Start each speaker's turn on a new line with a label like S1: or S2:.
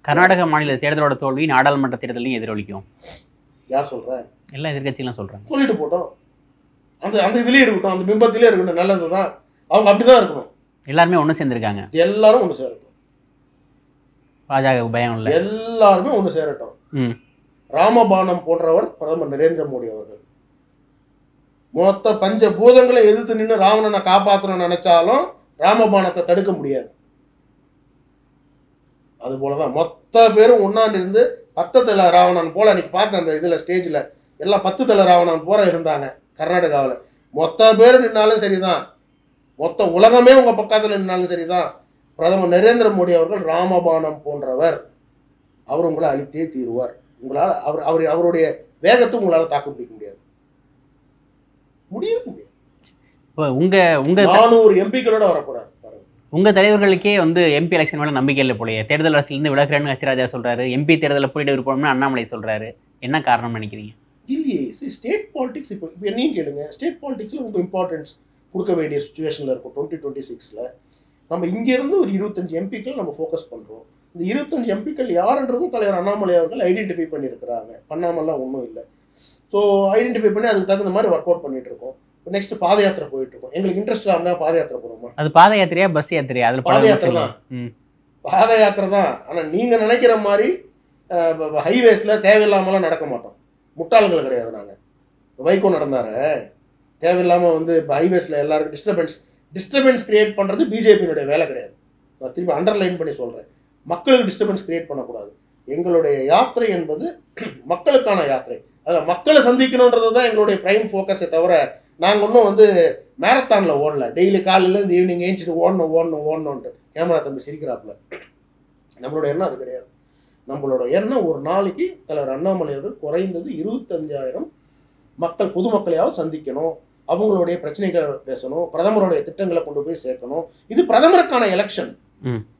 S1: கர்நாடக மாநில தேர்தலோட தோல்வி நாடாளுமன்ற தேர்தலையும் எதிரொலிக்கும்
S2: யார் சொல்ற
S1: எல்லா எதிர்க்கட்சிகளும் சொல்றாங்க
S2: சொல்லிட்டு போட்டோம் அந்த அந்த இதுலயே இருக்கட்டும் அந்த பிம்பத்திலே இருக்கட்டும் நல்லதுதான் அவங்க அப்படிதான் இருக்கணும்
S1: எல்லாருமே ஒன்று சேர்ந்திருக்காங்க
S2: எல்லாரும் ஒன்று சேரட்டும்
S1: பாஜக பயம் இல்லை
S2: எல்லாருமே ஒன்று சேரட்டும்
S1: ம்
S2: ராமபானம் போன்றவர் பிரதமர் நரேந்திர மோடி அவர்கள் மொத்த பஞ்ச பூதங்களை எதிர்த்து நின்று ராவணனை காப்பாற்றணும்னு நினைச்சாலும் ராமபானத்தை தடுக்க முடியாது அது போலதான் மொத்த பேரும் ஒன்னாண்டு இருந்து பத்து தலை ராவணன் போல அன்னைக்கு பார்த்தேன் அந்த இதுல ஸ்டேஜ்ல எல்லாம் பத்து தலை ராவணன் போல இருந்தாங்க கர்நாடகாவில் மொத்த பேரும் நின்னாலும் சரிதான் மொத்த உலகமே உங்க பக்கத்துல நின்னாலும் சரிதான் பிரதமர் நரேந்திர மோடி அவர்கள் ராமபானம் போன்றவர் அவர் உங்களை அழித்தே தீருவார் உங்களால் அவர் அவர் அவருடைய வேகத்தை உங்களால் தாக்கு பிடிக்க முடியாது முடியவே முடியாது
S1: இப்போ உங்க உங்க
S2: நானூறு எம்பிக்களோட வரப்போறாரு பாருங்க
S1: உங்க தலைவர்களுக்கே வந்து எம்பி எலெக்ஷன் மேல நம்பிக்கை இல்லை போலயே தேர்தல் அரசியலிருந்து விலகிறேன்னு ஹச்ராஜா சொல்றாரு எம்பி தேர்தலில் போயிட்டு விருப்பம்னு அண்ணாமலை சொல்றாரு என்ன காரணம் நினைக்கிறீங்க
S2: இல்லையே ஸ்டேட் பாலிடிக்ஸ் இப்போ இப்போ என்னையும் கேளுங்க ஸ்டேட் பாலிடிக்ஸில் ரொம்ப இம்பார்ட்டன்ஸ் கொடுக்க வேண்டிய சுச்சுவேஷனில் இருக்கும் டுவெண்ட்டி டுவெண்ட்டி சிக்ஸில் நம்ம இங்கேருந்து ஒரு இருபத்தஞ்சு எம்பிக்கள் நம்ம ஃபோக்கஸ் பண்ணுறோம் இந்த இருபத்தஞ்சு எம்பிக்கள் யாருன்றதும் தலைவர் அண்ணாமலை அவர்கள் ஐடென்டிஃபை பண்ணியிருக்கிறாங்க பண்ணாமலாம் ஒன்றும் இல்லை ஸோ ஐடென்டிஃபை பண்ணி அதுக்கு தகுந்த மாதிரி ஒர்க் அவுட் பண்ணிட்டு இருக்கோம் நெக்ஸ்ட் பாத யாத்திரை போயிட்டு இருக்கோம் எங்களுக்கு இன்ட்ரெஸ்ட் ஆகுனா பாத யாத்திரை போகிறோமா
S1: அது பாத யாத்திரையா பஸ் யாத்திரையா அதுல பல
S2: பாத யாத்திரை
S1: விமர்சனம்.
S2: தான்.
S1: ம்
S2: பாத யாத்திரை தான் ஆனால் நீங்கள் நினைக்கிற மாதிரி ஹைவேஸில் தேவையில்லாமலாம் நடக்க மாட்டோம் முட்டாள்கள் கிடையாது நாங்கள் வைகோ நடந்தாரு தேவையில்லாமல் வந்து இப்போ ஹைவேஸில் எல்லாருக்கும் டிஸ்டர்பன்ஸ் டிஸ்டர்பன்ஸ் கிரியேட் பண்ணுறது பிஜேபியினுடைய வேலை கிடையாது நான் திருப்பி அண்டர்லைன் பண்ணி சொல்கிறேன் மக்களுக்கு டிஸ்டர்பன்ஸ் கிரியேட் பண்ணக்கூடாது எங்களுடைய யாத்திரை என்பது மக்களுக்கான யாத்திரை அதில் மக்களை சந்திக்கணுன்றது தான் எங்களுடைய ப்ரைம் ஃபோக்கஸை தவிர நாங்கள் ஒன்றும் வந்து மேரத்தானில் ஓடல டெய்லி காலையிலேருந்து ஈவினிங் ஏஞ்சிட்டு ஓடணும் ஓடணும் ஓடணுன்ட்டு கேமரா தம்பி சிரிக்கிறாப்புல நம்மளோட எண்ணம் அது கிடையாது நம்மளோட எண்ணம் ஒரு நாளைக்கு தலைவர் அண்ணாமலை அவர்கள் குறைந்தது இருபத்தஞ்சாயிரம் மக்கள் பொதுமக்களையாவது சந்திக்கணும் அவங்களுடைய பிரச்சனைகளை பேசணும் பிரதமருடைய திட்டங்களை கொண்டு போய் சேர்க்கணும் இது பிரதமருக்கான எலெக்ஷன்
S1: ம்